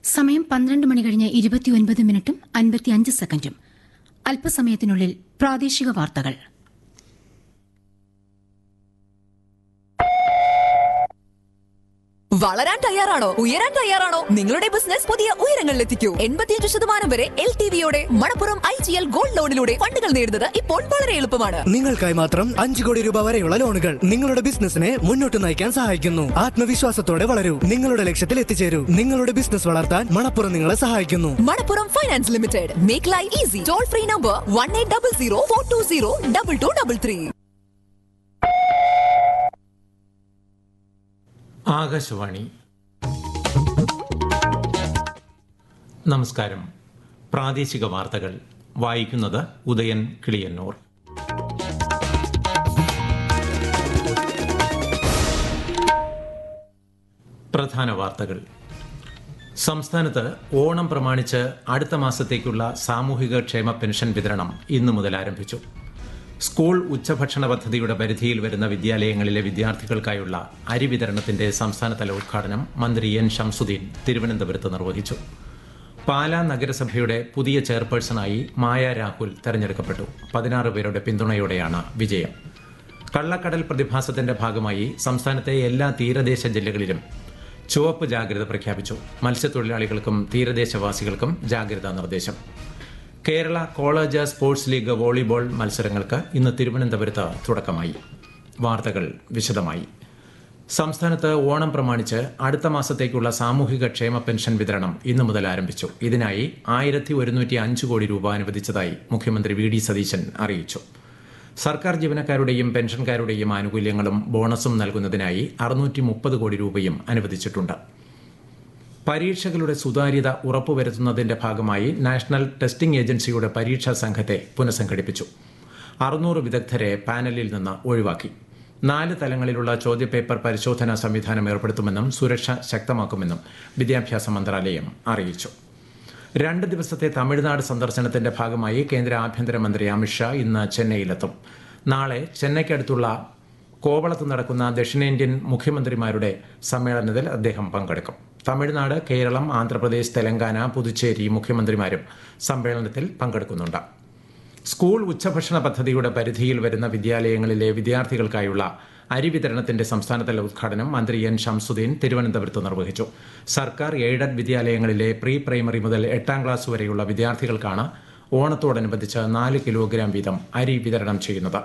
സമയം പന്ത്രണ്ട് മണി കഴിഞ്ഞ് ഇരുപത്തിയൊൻപത് മിനിറ്റും അൻപത്തിയഞ്ച് സെക്കൻഡും അല്പസമയത്തിനുള്ളിൽ പ്രാദേശിക വാർത്തകൾ വളരാൻ തയ്യാറാണോ ഉയരാൻ തയ്യാറാണോ നിങ്ങളുടെ ബിസിനസ് പുതിയ ഉയരങ്ങളിലെത്തിക്കൂ എൺപത്തിയഞ്ച് ശതമാനം വരെ എൽ ടി വിയോടെ Manappuram I G L gold ലോണിലൂടെ ഫണ്ടുകൾ നേടുന്നത് ഇപ്പോൾ വളരെ എളുപ്പമാണ് നിങ്ങൾക്കായി മാത്രം അഞ്ചു കോടി രൂപ വരെയുള്ള ലോണുകൾ നിങ്ങളുടെ ബിസിനസിനെ മുന്നോട്ട് നയിക്കാൻ സഹായിക്കുന്നു ആത്മവിശ്വാസത്തോടെ വളരൂ നിങ്ങളുടെ ലക്ഷ്യത്തിൽ എത്തിച്ചേരൂ നിങ്ങളുടെ ബിസിനസ് വളർത്താൻ മണപ്പുറം നിങ്ങളെ സഹായിക്കുന്നു Manappuram finance limited make life easy toll free number one eight double zero four two zero double two double three Akashvani നമസ്കാരം പ്രാദേശിക വാർത്തകൾ വായിക്കുന്നത് ഉദയൻ കിളിയന്നൂർ പ്രധാന വാർത്തകൾ സംസ്ഥാനത്ത് ഓണം പ്രമാണിച്ച് അടുത്ത മാസത്തേക്കുള്ള സാമൂഹിക ക്ഷേമ പെൻഷൻ വിതരണം ഇന്നു മുതൽ ആരംഭിച്ചു സ്കൂൾ ഉച്ചഭക്ഷണ പദ്ധതിയുടെ പരിധിയിൽ വരുന്ന വിദ്യാലയങ്ങളിലെ വിദ്യാർത്ഥികൾക്കായുള്ള അരി വിതരണത്തിന്റെ സംസ്ഥാനതല ഉദ്ഘാടനം മന്ത്രി എൻ ഷംസുദ്ദീൻ തിരുവനന്തപുരത്ത് നിർവഹിച്ചു പാലാ നഗരസഭയുടെ പുതിയ ചെയർപേഴ്സണായി മായ രാഹുൽ തെരഞ്ഞെടുക്കപ്പെട്ടു പതിനാറ് പേരുടെ പിന്തുണയോടെയാണ് വിജയം കള്ളക്കടൽ പ്രതിഭാസത്തിന്റെ ഭാഗമായി സംസ്ഥാനത്തെ എല്ലാ തീരദേശ ജില്ലകളിലും ചുവപ്പ് ജാഗ്രത പ്രഖ്യാപിച്ചു മത്സ്യത്തൊഴിലാളികൾക്കും തീരദേശവാസികൾക്കും ജാഗ്രതാ നിർദ്ദേശം Kerala college sports league volleyball മത്സരങ്ങൾക്ക് ഇന്ന് തിരുവനന്തപുരത്ത് തുടക്കമായി വാർത്തകൾ വിശദമായി സംസ്ഥാനത്ത് ഓണം പ്രമാണിച്ച് അടുത്ത മാസത്തേക്കുള്ള സാമൂഹിക ക്ഷേമ പെൻഷൻ വിതരണം ഇന്നു മുതൽ ആരംഭിച്ചു ഇതിനായി ആയിരത്തി ഒരുന്നൂറ്റി അഞ്ച് കോടി രൂപ അനുവദിച്ചതായി മുഖ്യമന്ത്രി വി ഡി സതീശൻ അറിയിച്ചു സർക്കാർ ജീവനക്കാരുടെയും പെൻഷൻകാരുടെയും ആനുകൂല്യങ്ങളും ബോണസും നൽകുന്നതിനായി അറുന്നൂറ്റി മുപ്പത് കോടി രൂപയും അനുവദിച്ചിട്ടുണ്ട് പരീക്ഷകളുടെ സുതാര്യത ഉറപ്പുവരുത്തുന്നതിന്റെ ഭാഗമായി നാഷണൽ ടെസ്റ്റിംഗ് ഏജൻസിയുടെ പരീക്ഷാ സംഘത്തെ പുനഃസംഘടിപ്പിച്ചു അറുന്നൂറ് വിദഗ്ധരെ പാനലിൽ നിന്ന് ഒഴിവാക്കി നാല് തലങ്ങളിലുള്ള ചോദ്യപേപ്പർ പരിശോധനാ സംവിധാനം ഏർപ്പെടുത്തുമെന്നും സുരക്ഷ ശക്തമാക്കുമെന്നും വിദ്യാഭ്യാസ മന്ത്രാലയം അറിയിച്ചു രണ്ട് ദിവസത്തെ തമിഴ്നാട് സന്ദർശനത്തിന്റെ ഭാഗമായി കേന്ദ്ര ആഭ്യന്തരമന്ത്രി അമിത്ഷാ ഇന്ന് ചെന്നൈയിലെത്തും നാളെ ചെന്നൈക്കടുത്തുള്ള കോവളത്ത് നടക്കുന്ന ദക്ഷിണേന്ത്യൻ മുഖ്യമന്ത്രിമാരുടെ സമ്മേളനത്തിൽ അദ്ദേഹം പങ്കെടുക്കും തമിഴ്നാട് കേരളം ആന്ധ്രാപ്രദേശ് തെലങ്കാന പുതുച്ചേരി മുഖ്യമന്ത്രിമാരും സമ്മേളനത്തിൽ പങ്കെടുക്കുന്നുണ്ട് സ്കൂൾ ഉച്ചഭക്ഷണ പദ്ധതിയുടെ പരിധിയിൽ വരുന്ന വിദ്യാലയങ്ങളിലെ വിദ്യാർത്ഥികൾക്കായുള്ള അരി വിതരണത്തിന്റെ സംസ്ഥാനതല ഉദ്ഘാടനം മന്ത്രി എൻ ഷംസുദ്ദീൻ തിരുവനന്തപുരത്ത് നിർവഹിച്ചു സർക്കാർ എയ്ഡഡ് വിദ്യാലയങ്ങളിലെ പ്രീ പ്രൈമറി മുതൽ എട്ടാം ക്ലാസ് വരെയുള്ള വിദ്യാർത്ഥികൾക്കാണ് ഓണത്തോടനുബന്ധിച്ച് നാല് കിലോഗ്രാം വീതം അരി വിതരണം ചെയ്യുന്നത്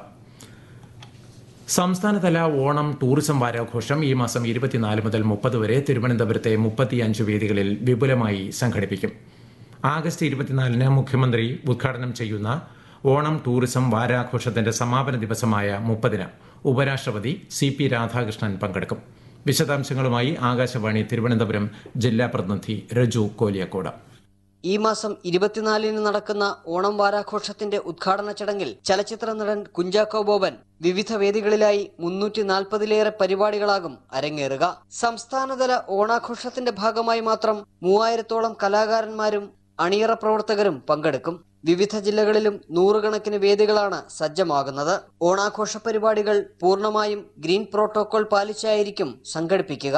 സംസ്ഥാനതല ഓണം ടൂറിസം വാരാഘോഷം ഈ മാസം ഇരുപത്തിനാല് മുതൽ മുപ്പത് വരെ തിരുവനന്തപുരത്തെ മുപ്പത്തിയഞ്ച് വേദികളിൽ വിപുലമായി സംഘടിപ്പിക്കും ആഗസ്റ്റ് ഇരുപത്തിനാലിന് മുഖ്യമന്ത്രി ഉദ്ഘാടനം ചെയ്യുന്ന ഓണം ടൂറിസം വാരാഘോഷത്തിന്റെ സമാപന ദിവസമായ മുപ്പതിന് ഉപരാഷ്ട്രപതി സി പി രാധാകൃഷ്ണൻ പങ്കെടുക്കും വിശദാംശങ്ങളുമായി ആകാശവാണി തിരുവനന്തപുരം ജില്ലാ പ്രതിനിധി രജു കോലിയക്കോട് ഈ മാസം ഇരുപത്തിനാലിന് നടക്കുന്ന ഓണം വാരാഘോഷത്തിന്റെ ഉദ്ഘാടന ചടങ്ങിൽ ചലച്ചിത്ര നടൻ കുഞ്ചാക്കോ ബോബൻ വിവിധ വേദികളിലായി മുന്നൂറ്റി നാൽപ്പതിലേറെ പരിപാടികളാകും അരങ്ങേറുക സംസ്ഥാനതല ഓണാഘോഷത്തിന്റെ ഭാഗമായി മാത്രം മൂവായിരത്തോളം കലാകാരന്മാരും അണിയറ പ്രവർത്തകരും പങ്കെടുക്കും വിവിധ ജില്ലകളിലും നൂറുകണക്കിന് വേദികളാണ് സജ്ജമാകുന്നത് ഓണാഘോഷ പരിപാടികൾ പൂർണ്ണമായും ഗ്രീൻ പ്രോട്ടോകോൾ പാലിച്ചായിരിക്കും സംഘടിപ്പിക്കുക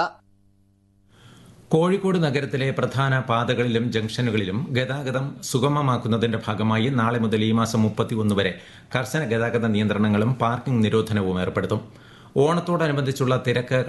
കോഴിക്കോട് നഗരത്തിലെ പ്രധാന പാതകളിലും ജംഗ്ഷനുകളിലും ഗതാഗതം സുഗമമാക്കുന്നതിന്റെ ഭാഗമായി നാളെ മുതൽ ഈ മാസം മുപ്പത്തിയൊന്ന് വരെ കർശന ഗതാഗത നിയന്ത്രണങ്ങളും പാർക്കിംഗ് നിരോധനവും ഏർപ്പെടുത്തും ഓണത്തോടനുബന്ധിച്ചുള്ള തിരക്ക്